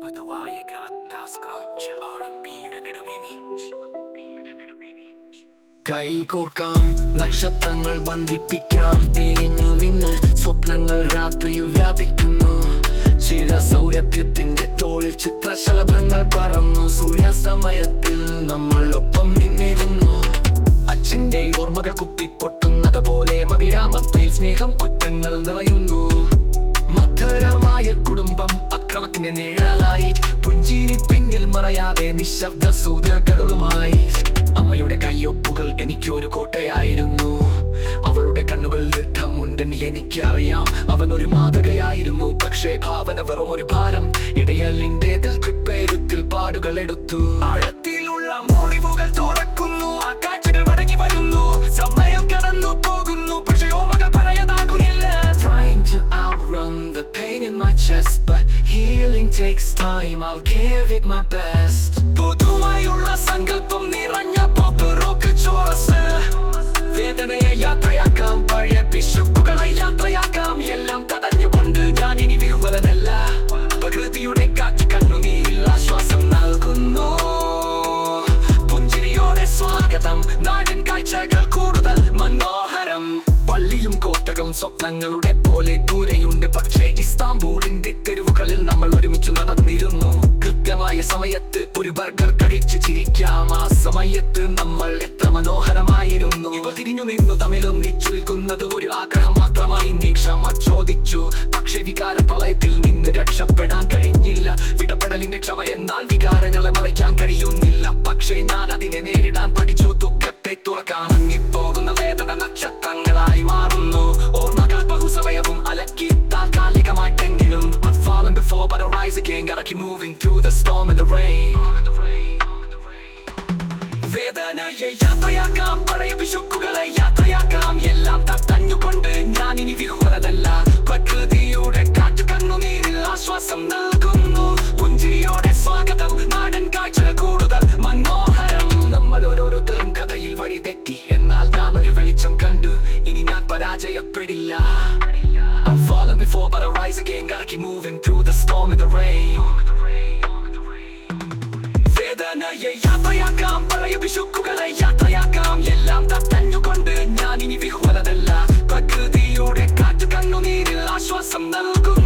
മൃദുവായ കാറ്റാസ്കാച്ച് ആഴമ്പീടെ നെടുമിനി കൈ കോർക്കാം നക്ഷത്രങ്ങൾ ബന്ധിപ്പിക്കാം തേഞ്ഞു നിന്ന് സ്വപ്നങ്ങൾ രാത്രിയിൽ വ്യാപിക്കുന്നു ചില സൗരഭ്യത്തിന്റെ തോളിൽ ചിത്രശലഭങ്ങൾ പറന്നു സൂര്യാസ്തമയത്തിൽ നമ്മൾ ഒപ്പം നിന്നിരുന്നു അച്ഛന്റെ ഓർമ്മകൾ കുത്തിപ്പൊട്ടുന്നത് പോലെ മതിരാമത്തിൽ സ്നേഹം കുറ്റങ്ങൾ നിറയുന്നു മധുരമായ കുടുംബം അക്രമത്തിന്റെ നിഴലായി പുഞ്ചിരി പിന്നിൽ മറയാതെ നിശബ്ദ സൂര്യകളുമായി അമ്മയുടെ കയ്യൊപ്പുകൾ എനിക്കൊരു കോട്ടയായിരുന്നു അവളുടെ കണ്ണുകളിൽ യുദ്ധമുണ്ടെന്ന് എനിക്കറിയാം അവൻ ഒരു മാതൃകയായിരുന്നു പക്ഷേ ഭാവന വെറും ഒരു ഭാരം ഇടയലിന്റെ പേരുത്തിൽ പാടുകൾ എടുത്തു ആഴത്തിലുള്ള മുറിവുകൾ തുറക്കുന്നു ആ കാഴ്ചകൾ മടങ്ങി വരുന്നു സമയം കടന്നു പോകുന്നു പക്ഷേ ഓർമ്മകൾ പറയാനാകുന്നില്ല Trying to outrun the pain in my chest But healing takes time, I'll give it my best പുതുമായുള്ള സങ്കല്പം നിറഞ്ഞ പോപ്പ് റോക്ക് ചോറസ് വേദനയെ യാത്രയാക്കാം പഴയ പിശുക്കുകളെ യാത്രയാക്കാം എല്ലാം തടഞ്ഞുകൊണ്ട് ഞാൻ ഇനി വിഹുവലനല്ല പ്രകൃതിയുടെ കാറ്റ് കണ്ണുനീരിൽ ആശ്വാസം നൽകുന്നു പുഞ്ചിരിയോടെ സ്വാഗതം നാടൻ കാഴ്ചകൾ കൂടുതൽ മനോഹരം പള്ളിയും കോട്ടകളും സ്വപ്നങ്ങളുടെ പോലെ ദൂരെയുണ്ട് പക്ഷേ ഇസ്താംബൂളിന്റെ തെരുവുകളിൽ നമ്മൾ ഒരുമിച്ച് നടന്നിരുന്നു കൃത്യമായ സമയത്ത് ഒരു ബർഗർ കഴിച്ച് ചിരിക്കാം ആ സമയത്ത് നമ്മൾ എത്ര മനോഹരമായിരുന്നു ഇവ തിരിഞ്ഞു നിന്നു തമ്മിലും നിൽക്കുന്നത് ഒരു ആഗ്രഹം മാത്രമായി നീ ക്ഷമ ചോദിച്ചു പക്ഷെ വികാര പ്രളയത്തിൽ നിന്ന് രക്ഷപ്പെടാൻ കഴിഞ്ഞില്ല വിടപെടലിന്റെ ക്ഷമ എന്നാൽ വികാരങ്ങളെ മറയ്ക്കാൻ കഴിയുന്നില്ല പക്ഷേ ഞാൻ അതിനെ നേരിടാൻ പഠിച്ചു ദുഃഖത്തെ തുറക്കാൻ പോകുന്ന വേദന നക്ഷത്രങ്ങളായി മാറുന്നു ഓർമ്മകൾ ബഹുസമയവും അലക്കി താൽക്കാലികമായിട്ടെങ്കിലും I've fallen before but I rise again Gotta keep moving through the storm and the rain വേദനയെ യാത്രയാക്കാം പഴയ വിശുക്കുകളെ യാത്രയാക്കാം എല്ലാം തട്ടഞ്ഞുകൊണ്ട് ഞാൻ ഇനി വിഹുവലതല്ല പ്രകൃതിയുടെ കാറ്റു കണ്ണുനീരിൽ ആശ്വാസം നൽകുന്നു പുഞ്ചിരിയോടെ സ്വാഗതം നാടൻ കാഴ്ച കൂടുതൽ മനോഹരം നമ്മൾ ഓരോരുത്തരും കഥയിൽ വഴി തെറ്റി എന്നാൽ നാം ഒരു വെളിച്ചം കണ്ടു ഇനി ഞാൻ പരാജയപ്പെടില്ല I'm falling before but I rise again Gotta keep moving through the storm and the rain വേദനയെ യാത്രയാക്കാം പഴയ വിശുക്കുകളെ യാത്രയാക്കാം എല്ലാം തട്ടഞ്ഞുകൊണ്ട് ഞാൻ ഇനി വിഹുവലതല്ല പ്രകൃതിയുടെ കാറ്റ് കണ്ണുനീരിൽ ആശ്വാസം നൽകും